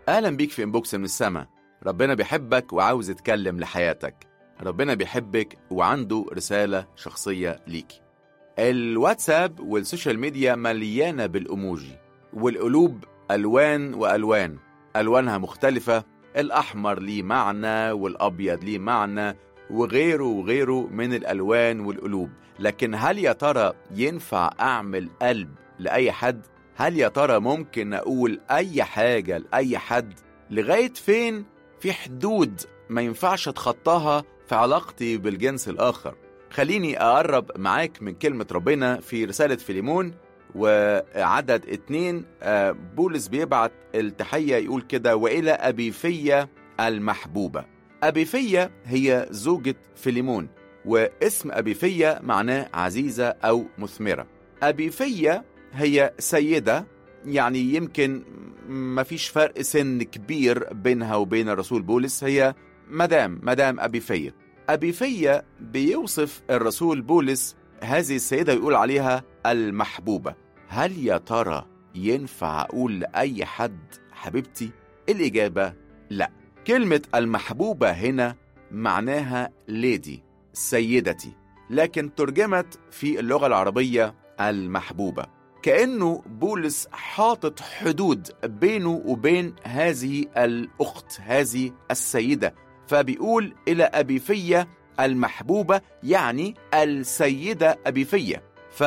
أهلا بيك في إنبوكس من السما ربنا بيحبك وعاوز يتكلم لحياتك ربنا بيحبك وعنده رسالة شخصية ليكي الواتساب والسوشيال ميديا مليانة بالأموجي والقلوب ألوان وألوان ألوانها مختلفة الأحمر ليه معنى والأبيض ليه معنى وغيره وغيره من الألوان والقلوب لكن هل يا ترى ينفع أعمل قلب لأي حد؟ هل يا ترى ممكن أقول أي حاجة لأي حد؟ لغاية فين في حدود ما ينفعش أتخطاها في علاقتي بالجنس الآخر خليني أقرب معاك من كلمة ربنا في رسالة فيليمون وعدد اتنين آه، بولس بيبعت التحية يقول كده وإلى أبيفية المحبوبة أبيفية هي زوجة فيليمون واسم أبيفية معناه عزيزة أو مثمرة أبيفية هي سيدة يعني يمكن مفيش فرق سن كبير بينها وبين الرسول بولس هي مدام مدام أبيفية أبيفية بيوصف الرسول بولس هذه السيدة يقول عليها المحبوبة هل يا ترى ينفع أقول لأي حد حبيبتي؟ الإجابة لا كلمة المحبوبة هنا معناها ليدي سيدتي لكن ترجمت في اللغة العربية المحبوبة كأنه بولس حاطط حدود بينه وبين هذه الأخت هذه السيدة فبيقول إلى أبيفية المحبوبة يعني السيدة أبيفية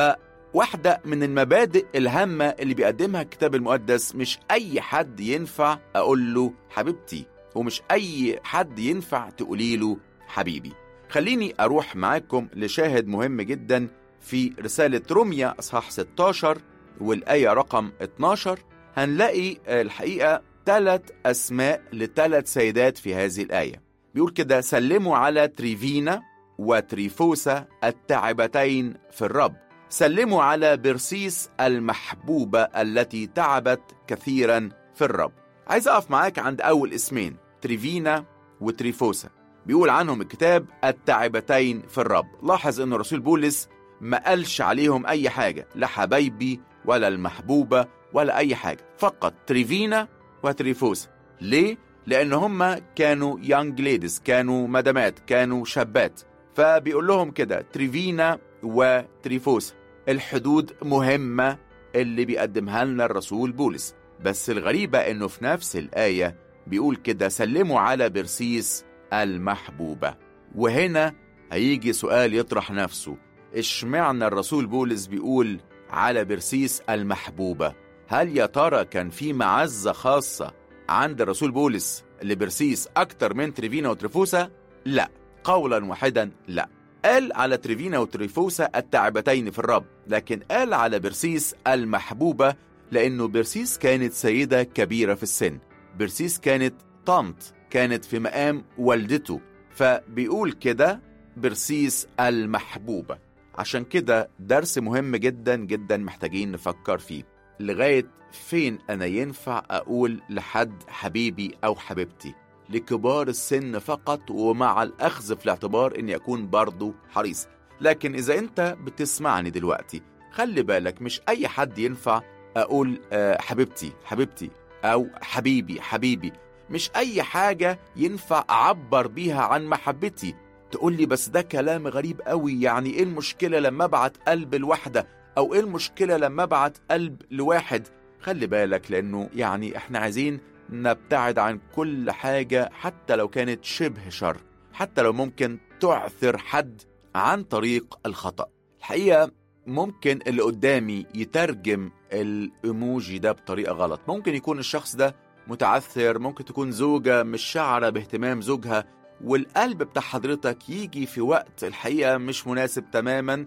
فواحدة من المبادئ الهامة اللي بيقدمها الكتاب المقدس مش أي حد ينفع أقول له حبيبتي ومش أي حد ينفع تقولي له حبيبي خليني أروح معاكم لشاهد مهم جدا في رسالة روميا أصحاح 16 والآية رقم 12 هنلاقي الحقيقة ثلاث أسماء لثلاث سيدات في هذه الآية بيقول كده سلموا على تريفينا وتريفوسا التعبتين في الرب سلموا على برسيس المحبوبة التي تعبت كثيرا في الرب عايز أقف معاك عند أول اسمين تريفينا وتريفوسا بيقول عنهم الكتاب التعبتين في الرب لاحظ أن الرسول بولس ما قالش عليهم أي حاجة لا حبايبي ولا المحبوبة ولا أي حاجة فقط تريفينا وتريفوسا ليه؟ لأن هم كانوا يانج ليديز كانوا مدامات كانوا شابات فبيقول لهم كده تريفينا وتريفوسا الحدود مهمة اللي بيقدمها لنا الرسول بولس بس الغريبة انه في نفس الآية بيقول كده سلموا على برسيس المحبوبة وهنا هيجي سؤال يطرح نفسه اشمعنى الرسول بولس بيقول على برسيس المحبوبة هل يا ترى كان في معزة خاصة عند الرسول بولس لبرسيس أكتر من تريفينا وتريفوسا؟ لا قولا واحدا لا قال على تريفينا وتريفوسا التعبتين في الرب لكن قال على برسيس المحبوبة لأنه برسيس كانت سيدة كبيرة في السن برسيس كانت طنط كانت في مقام والدته فبيقول كده برسيس المحبوبة عشان كده درس مهم جدا جدا محتاجين نفكر فيه لغاية فين أنا ينفع أقول لحد حبيبي أو حبيبتي لكبار السن فقط ومع الأخذ في الاعتبار أني أكون برضو حريص لكن إذا أنت بتسمعني دلوقتي خلي بالك مش أي حد ينفع أقول آه، حبيبتي حبيبتي أو حبيبي حبيبي مش أي حاجة ينفع أعبر بيها عن محبتي تقول لي بس ده كلام غريب قوي يعني إيه المشكلة لما أبعت قلب لواحدة أو إيه المشكلة لما أبعت قلب لواحد خلي بالك لأنه يعني إحنا عايزين نبتعد عن كل حاجة حتى لو كانت شبه شر حتى لو ممكن تعثر حد عن طريق الخطأ الحقيقة ممكن اللي قدامي يترجم الايموجي ده بطريقة غلط ممكن يكون الشخص ده متعثر ممكن تكون زوجة مش شعرة باهتمام زوجها والقلب بتاع حضرتك يجي في وقت الحقيقة مش مناسب تماما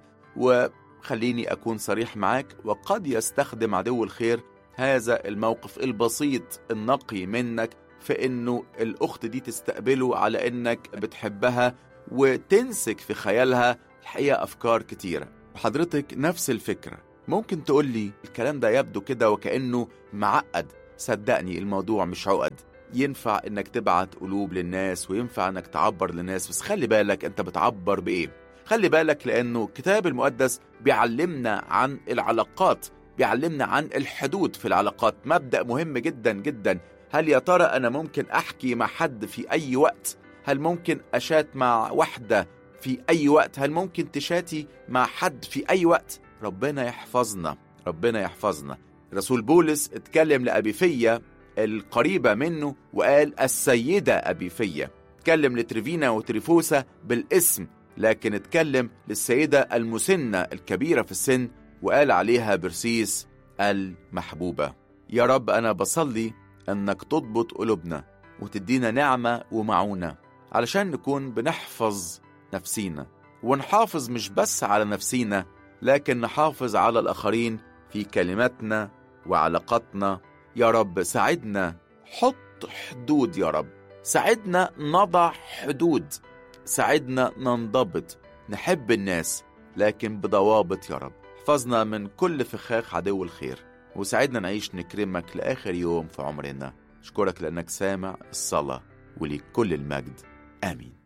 وخليني أكون صريح معاك وقد يستخدم عدو الخير هذا الموقف البسيط النقي منك في انه الاخت دي تستقبله على انك بتحبها وتنسك في خيالها الحقيقه افكار كتيره حضرتك نفس الفكره ممكن تقول لي الكلام ده يبدو كده وكانه معقد صدقني الموضوع مش عقد ينفع انك تبعت قلوب للناس وينفع انك تعبر للناس بس خلي بالك انت بتعبر بايه خلي بالك لانه الكتاب المقدس بيعلمنا عن العلاقات بيعلمنا عن الحدود في العلاقات مبدأ مهم جدا جدا هل يا ترى أنا ممكن أحكي مع حد في أي وقت هل ممكن أشات مع واحدة في أي وقت هل ممكن تشاتي مع حد في أي وقت ربنا يحفظنا ربنا يحفظنا رسول بولس اتكلم لأبيفية القريبة منه وقال السيدة أبيفية اتكلم لتريفينا وتريفوسا بالاسم لكن اتكلم للسيدة المسنة الكبيرة في السن وقال عليها برسيس المحبوبة يا رب أنا بصلي أنك تضبط قلوبنا وتدينا نعمة ومعونة علشان نكون بنحفظ نفسينا ونحافظ مش بس على نفسينا لكن نحافظ على الآخرين في كلماتنا وعلاقاتنا يا رب ساعدنا حط حدود يا رب ساعدنا نضع حدود ساعدنا ننضبط نحب الناس لكن بضوابط يا رب احفظنا من كل فخاخ عدو الخير وساعدنا نعيش نكرمك لآخر يوم في عمرنا أشكرك لأنك سامع الصلاة وليك كل المجد آمين